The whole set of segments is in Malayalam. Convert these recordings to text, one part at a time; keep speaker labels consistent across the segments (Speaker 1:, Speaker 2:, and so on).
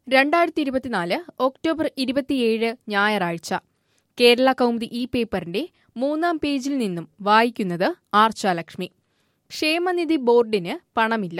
Speaker 1: രണ്ടായിരത്തി ഇരുപത്തിനാല് ഒക്ടോബർ ഇരുപത്തിയേഴ് ഞായറാഴ്ച കേരള കൗമുദി ഈ പേപ്പറിന്റെ മൂന്നാം പേജിൽ നിന്നും വായിക്കുന്നത് ആർച്ചാലക്ഷ്മി ക്ഷേമനിധി ബോർഡിന് പണമില്ല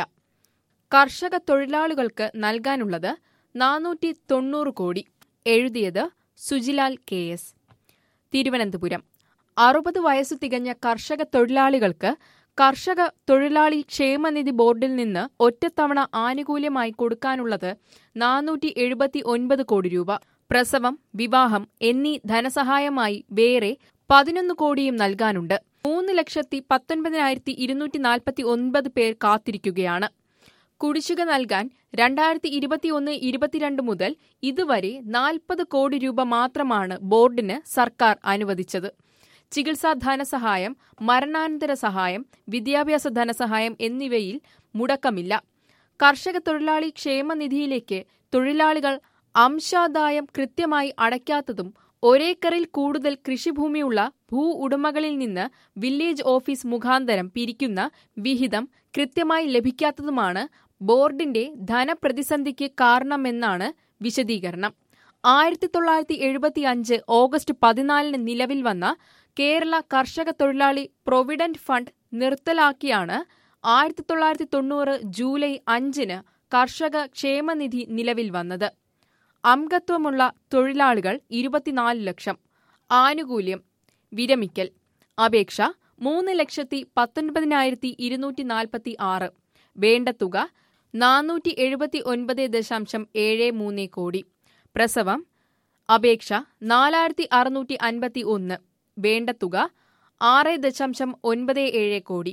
Speaker 1: കർഷക തൊഴിലാളികൾക്ക് നൽകാനുള്ളത് നാനൂറ്റി തൊണ്ണൂറ് കോടി എഴുതിയത് സുജിലാൽ കെ എസ് തിരുവനന്തപുരം അറുപത് വയസ്സു തികഞ്ഞ കർഷക തൊഴിലാളികൾക്ക് കർഷക തൊഴിലാളി ക്ഷേമനിധി ബോർഡിൽ നിന്ന് ഒറ്റത്തവണ ആനുകൂല്യമായി കൊടുക്കാനുള്ളത് നാനൂറ്റി എഴുപത്തി ഒൻപത് കോടി രൂപ പ്രസവം വിവാഹം എന്നീ ധനസഹായമായി വേറെ പതിനൊന്ന് കോടിയും നൽകാനുണ്ട് മൂന്ന് ലക്ഷത്തി പത്തൊൻപതിനായിരത്തി ഇരുന്നൂറ്റി നാൽപ്പത്തി ഒൻപത് പേർ കാത്തിരിക്കുകയാണ് കുടിശ്ശിക നൽകാൻ രണ്ടായിരത്തി ഇരുപത്തിയൊന്ന് ഇരുപത്തിരണ്ട് മുതൽ ഇതുവരെ നാൽപ്പത് കോടി രൂപ മാത്രമാണ് ബോർഡിന് സർക്കാർ അനുവദിച്ചത് ചികിത്സാ ധനസഹായം മരണാനന്തര സഹായം വിദ്യാഭ്യാസ ധനസഹായം എന്നിവയിൽ മുടക്കമില്ല കർഷക തൊഴിലാളി ക്ഷേമനിധിയിലേക്ക് തൊഴിലാളികൾ അംശാദായം കൃത്യമായി അടയ്ക്കാത്തതും ഒരേക്കറിൽ കൂടുതൽ കൃഷിഭൂമിയുള്ള ഭൂ ഉടമകളിൽ നിന്ന് വില്ലേജ് ഓഫീസ് മുഖാന്തരം പിരിക്കുന്ന വിഹിതം കൃത്യമായി ലഭിക്കാത്തതുമാണ് ബോർഡിന്റെ ധനപ്രതിസന്ധിക്ക് കാരണമെന്നാണ് വിശദീകരണം ആയിരത്തി തൊള്ളായിരത്തി എഴുപത്തി അഞ്ച് ഓഗസ്റ്റ് പതിനാലിന് നിലവിൽ വന്ന കേരള കർഷക തൊഴിലാളി പ്രൊവിഡന്റ് ഫണ്ട് നിർത്തലാക്കിയാണ് ആയിരത്തി തൊള്ളായിരത്തി തൊണ്ണൂറ് ജൂലൈ അഞ്ചിന് കർഷക ക്ഷേമനിധി നിലവിൽ വന്നത് അംഗത്വമുള്ള തൊഴിലാളികൾ ഇരുപത്തിനാല് ലക്ഷം ആനുകൂല്യം വിരമിക്കൽ അപേക്ഷ മൂന്ന് ലക്ഷത്തി പത്തൊൻപതിനായിരത്തി ഇരുന്നൂറ്റി നാൽപ്പത്തി ആറ് വേണ്ട തുക നാനൂറ്റി എഴുപത്തി ഒൻപത് ദശാംശം ഏഴ് മൂന്ന് കോടി പ്രസവം അപേക്ഷ നാലായിരത്തി അറുന്നൂറ്റി അൻപത്തി ഒന്ന് വേണ്ട തുക ആറ് ദശാംശം ഒൻപത് ഏഴ് കോടി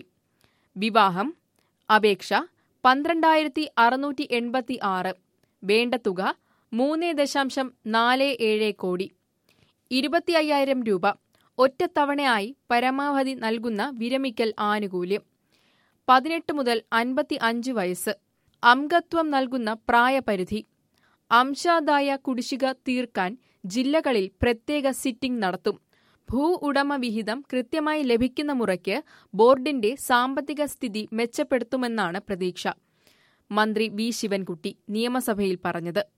Speaker 1: വിവാഹം അപേക്ഷ പന്ത്രണ്ടായിരത്തി അറുന്നൂറ്റി എൺപത്തി ആറ് വേണ്ട തുക മൂന്ന് ദശാംശം നാല് ഏഴ് കോടി ഇരുപത്തി അയ്യായിരം രൂപ ഒറ്റത്തവണയായി പരമാവധി നൽകുന്ന വിരമിക്കൽ ആനുകൂല്യം പതിനെട്ട് മുതൽ അൻപത്തി അഞ്ച് വയസ്സ് അംഗത്വം നൽകുന്ന പ്രായപരിധി അംശാദായ കുടിശ്ശിക തീർക്കാൻ ജില്ലകളിൽ പ്രത്യേക സിറ്റിംഗ് നടത്തും ഭൂ ഉടമ വിഹിതം കൃത്യമായി ലഭിക്കുന്ന മുറയ്ക്ക് ബോർഡിന്റെ സാമ്പത്തിക സ്ഥിതി മെച്ചപ്പെടുത്തുമെന്നാണ് പ്രതീക്ഷ മന്ത്രി വി ശിവൻകുട്ടി നിയമസഭയിൽ പറഞ്ഞത്